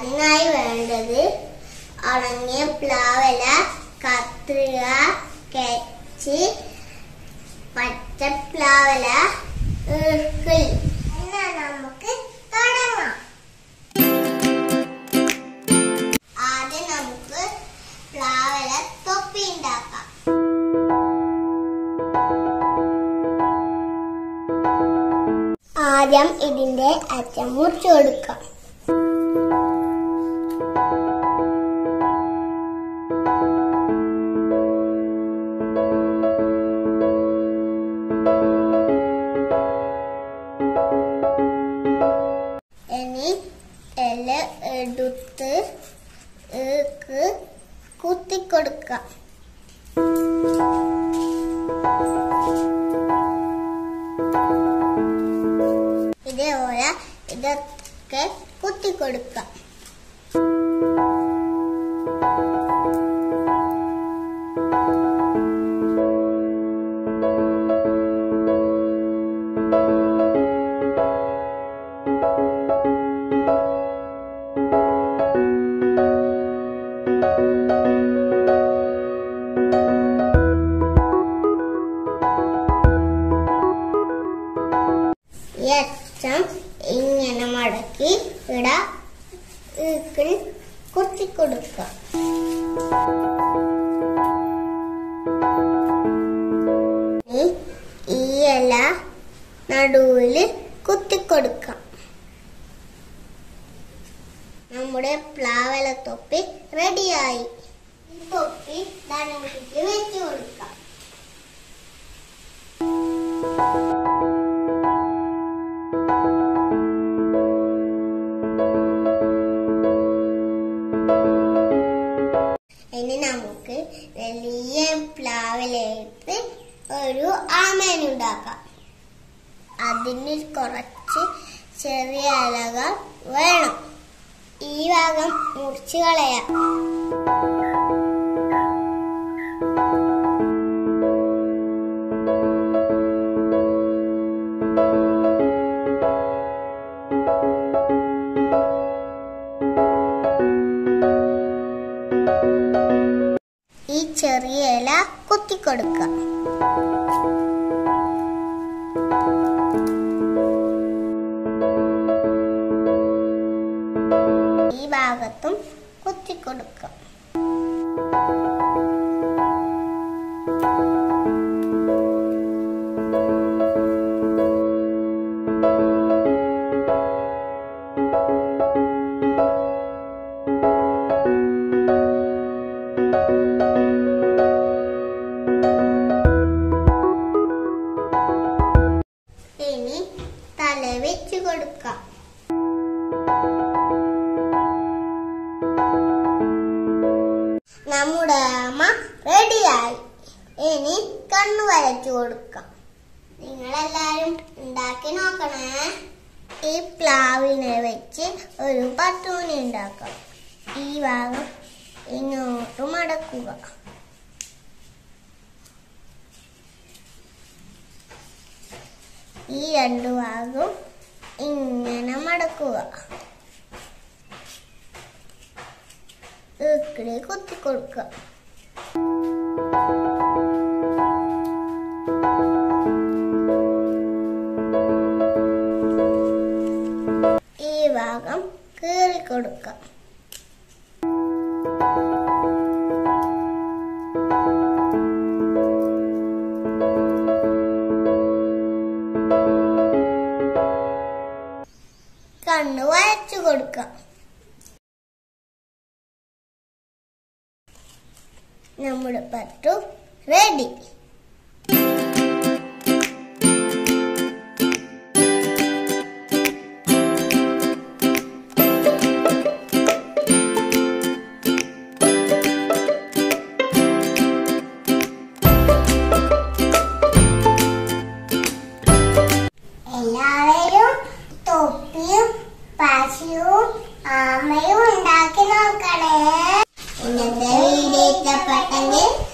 അതിനായി വേണ്ടത് ഉണങ്ങിയ പ്ലാവല കത്രിക കെച്ച് പച്ചപ്ലാവല ഈർക്കിൾ എന്നാ നമുക്ക് തുടങ്ങാം ആദ്യം നമുക്ക് പ്ലാവല തൊപ്പി ഉണ്ടാക്കാം ആദ്യം ഇതിന്റെ അറ്റം മുറിച്ചു കൊടുക്കാം ഇനി ഇല എടുത്ത് ഈക്ക് കുത്തിക്കൊടുക്കാം ഇതേപോലെ ഇതൊക്കെ കുത്തിക്കൊടുക്കാം ഈ അറ്റം ഇങ്ങനെ മടക്കി ഇട ഈക്കിൾ കുത്തിക്കൊടുക്കുക ഇനി ഈ ഇല നടുവില് കുത്തിക്കൊടുക്കാം നമ്മുടെ പ്ലാവല തൊപ്പി റെഡിയായി ഈ തൊപ്പി ധനകുട്ടിക്ക് വെച്ചു കൊടുക്കാം ഇനി നമുക്ക് വലിയ പ്ലാവിലെടുത്ത് ഒരു ആമേന ഉണ്ടാക്കാം അതിന് കുറച്ച് ചെറിയ ഇലകൾ വേണം ഈ ഭാഗം മുറിച്ച് കളയാം ഈ ചെറിയ ഇല കുത്തിക്കൊടുക്കുക ഈ ഭാഗത്തും കുത്തിക്കൊടുക്കുക ഇനി തല വെച്ച് കൊടുക്കാം നമ്മുടെ അമ്മ റെഡിയായി ഇനി കണ്ണു വരച്ചു കൊടുക്കാം നിങ്ങളെല്ലാരും ഉണ്ടാക്കി നോക്കണേ ഈ പ്ലാവിനെ വെച്ച് ഒരു പത്തൂണി ഉണ്ടാക്കാം ഈ ഭാഗം ഇങ്ങോട്ട് മടക്കുക ഈ രണ്ടു ഭാഗവും ഇങ്ങനെ മടക്കുക ഇക്കിടെ കുത്തിക്കൊടുക്കുക ഈ ഭാഗം കീറി കൊടുക്കാം കണ്ണ് വരച്ചു കൊടുക്കാം നമ്മുടെ പട്ടു റെഡി എല്ലാവരും തൊപ്പിയും പശുവും ആമയും ഉണ്ടാക്കി നോക്കണേ ഇന്നത്തെ വീഡിയോ ഇഷ്ടപ്പെട്ടെങ്കിൽ